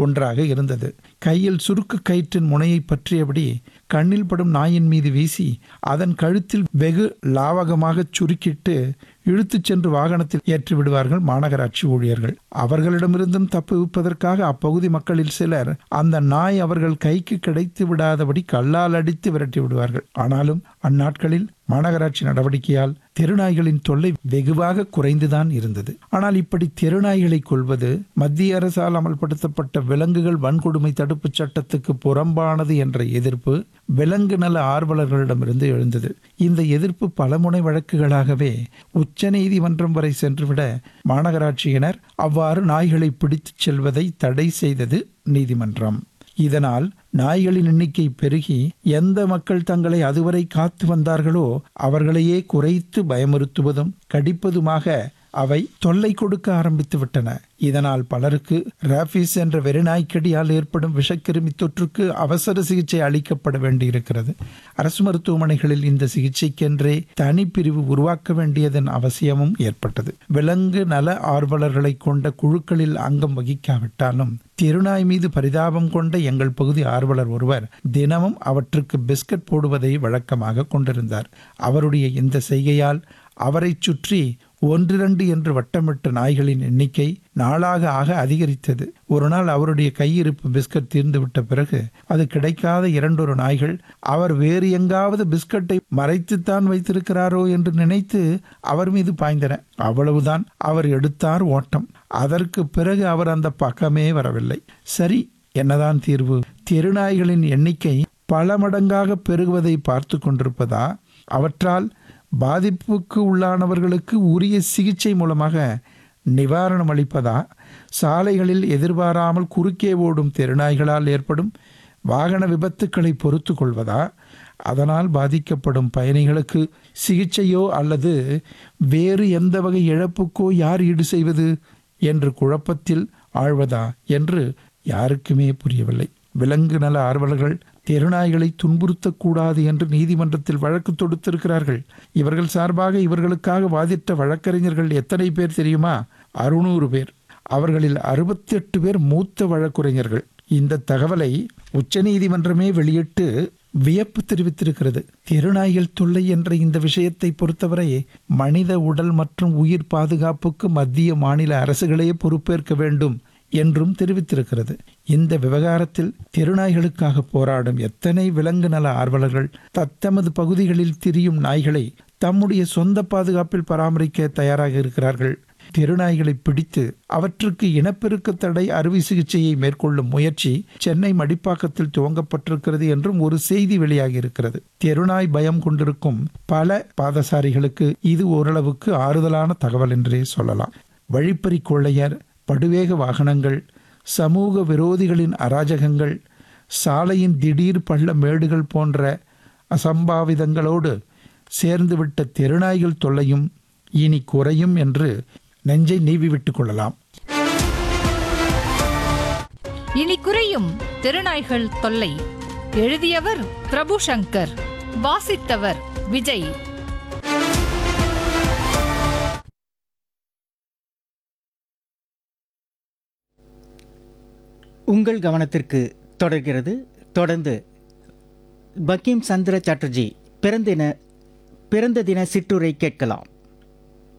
ஒன்றாக இருந்தது கையில் சுருக்கு கயிற்றின் முனையை பற்றியபடி கண்ணில் படும் நாயின் மீது வீசி அதன் கழுத்தில் வெகு லாவகமாகச் சுருக்கிட்டு இழுத்துச் சென்று வாகனத்தில் ஏற்றி விடுவார்கள் மாநகராட்சி ஊழியர்கள் அவர்களிடமிருந்தும் தப்புவிப்பதற்காக அப்பகுதி மக்களில் சிலர் அந்த நாய் அவர்கள் கைக்கு கிடைத்து விடாதபடி கல்லால் அடித்து விரட்டி விடுவார்கள் ஆனாலும் அந்நாட்களில் மாநகராட்சி நடவடிக்கையால் தெருநாய்களின் தொல்லை வெகுவாக குறைந்துதான் இருந்தது ஆனால் இப்படி தெருநாய்களை கொள்வது மத்திய அரசால் அமல்படுத்தப்பட்ட விலங்குகள் வன்கொடுமை தடுப்புச் சட்டத்துக்கு புறம்பானது என்ற எதிர்ப்பு விலங்கு நல ஆர்வலர்களிடமிருந்து எழுந்தது இந்த எதிர்ப்பு பலமுனை வழக்குகளாகவே உச்சநீதிமன்றம் வரை சென்றுவிட மாநகராட்சியினர் அவ்வாறு நாய்களை பிடித்துச் செல்வதை தடை செய்தது நீதிமன்றம் இதனால் நாய்களின் எண்ணிக்கை பெருகி எந்த மக்கள் தங்களை அதுவரை காத்து வந்தார்களோ அவர்களையே குறைத்து பயமுறுத்துவதும் கடிப்பதுமாக அவை தொல்லை கொடுக்க ஆரம்பித்து விட்டன இதனால் பலருக்கு ராபிஸ் என்ற வெறிநாய்க்கடியால் ஏற்படும் விஷக்கிருமி தொற்றுக்கு அவசர சிகிச்சை அளிக்கப்பட வேண்டியிருக்கிறது அரசு மருத்துவமனைகளில் இந்த சிகிச்சைக்கென்றே தனிப்பிரிவு உருவாக்க வேண்டியதன் அவசியமும் ஏற்பட்டது விலங்கு நல ஆர்வலர்களை கொண்ட குழுக்களில் அங்கம் வகிக்காவிட்டாலும் திருநாய் மீது பரிதாபம் கொண்ட எங்கள் பகுதி ஆர்வலர் ஒருவர் தினமும் அவற்றுக்கு பிஸ்கட் போடுவதை வழக்கமாக கொண்டிருந்தார் அவருடைய இந்த செய்கையால் அவரைச் சுற்றி ஒன்றிரண்டு என்று வட்டமிட்ட நாய்களின் எண்ணிக்கை நாளாக ஆக அதிகரித்தது ஒரு நாள் அவருடைய கையிருப்பு பிஸ்கட் தீர்ந்துவிட்ட பிறகு அது கிடைக்காத இரண்டொரு நாய்கள் அவர் வேறு எங்காவது பிஸ்கட்டை மறைத்துத்தான் வைத்திருக்கிறாரோ என்று நினைத்து அவர் மீது பாய்ந்தன அவ்வளவுதான் அவர் எடுத்தார் ஓட்டம் அதற்கு பிறகு அவர் அந்த பக்கமே வரவில்லை சரி என்னதான் தீர்வு தெருநாய்களின் எண்ணிக்கை பல மடங்காக பெருகுவதை பார்த்து கொண்டிருப்பதா அவற்றால் பாதிப்புக்கு உள்ளானவர்களுக்கு உரிய சிகிச்சை மூலமாக நிவாரணம் அளிப்பதா சாலைகளில் எதிர்பாராமல் குறுக்கே ஓடும் தெருநாய்களால் ஏற்படும் வாகன விபத்துக்களை பொறுத்து கொள்வதா அதனால் பாதிக்கப்படும் பயணிகளுக்கு சிகிச்சையோ அல்லது வேறு எந்த வகை இழப்புக்கோ யார் ஈடு செய்வது என்று குழப்பத்தில் ஆழ்வதா என்று யாருக்குமே புரியவில்லை விலங்கு நல ஆர்வலர்கள் தெருநாய்களை துன்புறுத்தக்கூடாது என்று நீதிமன்றத்தில் வழக்கு தொடுத்திருக்கிறார்கள் இவர்கள் சார்பாக இவர்களுக்காக வாதிட்ட வழக்கறிஞர்கள் எத்தனை பேர் தெரியுமா அறுநூறு பேர் அவர்களில் அறுபத்தி எட்டு பேர் மூத்த வழக்குரைஞர்கள் இந்த தகவலை உச்சநீதிமன்றமே வெளியிட்டு வியப்பு தெரிவித்திருக்கிறது தெருநாய்கள் தொல்லை என்ற இந்த விஷயத்தை பொறுத்தவரை மனித உடல் மற்றும் உயிர் பாதுகாப்புக்கு மத்திய மாநில அரசுகளே பொறுப்பேற்க வேண்டும் என்றும் தெரிவித்திருக்கிறது இந்த விவகாரத்தில் தெருநாய்களுக்காக போராடும் எத்தனை விலங்கு நல ஆர்வலர்கள் தத்தமது பகுதிகளில் திரியும் நாய்களை தம்முடைய சொந்த பாதுகாப்பில் பராமரிக்க தயாராக இருக்கிறார்கள் தெருநாய்களை பிடித்து அவற்றுக்கு இனப்பெருக்க தடை அறுவை சிகிச்சையை மேற்கொள்ளும் முயற்சி சென்னை மடிப்பாக்கத்தில் துவங்கப்பட்டிருக்கிறது என்றும் ஒரு செய்தி வெளியாகி இருக்கிறது தெருநாய் பயம் கொண்டிருக்கும் பல பாதசாரிகளுக்கு இது ஓரளவுக்கு ஆறுதலான தகவல் என்றே சொல்லலாம் வழிப்பறி கொள்ளையர் படுவேக வாகனங்கள் சமூக விரோதிகளின் அராஜகங்கள் சாலையின் திடீர் பள்ள மேடுகள் போன்ற அசம்பாவிதங்களோடு சேர்ந்துவிட்ட தெருநாய்கள் தொல்லையும் இனி குறையும் என்று நெஞ்சை நீவி விட்டுக் கொள்ளலாம் இனி குறையும் திருநாய்கள் தொல்லை எழுதியவர் பிரபு சங்கர் வாசித்தவர் விஜய் உங்கள் கவனத்திற்கு தொடர்கிறது தொடர்ந்து பக்கிம் சந்திர சாட்டர்ஜி பிறந்தின பிறந்த தின சிற்றுரை கேட்கலாம்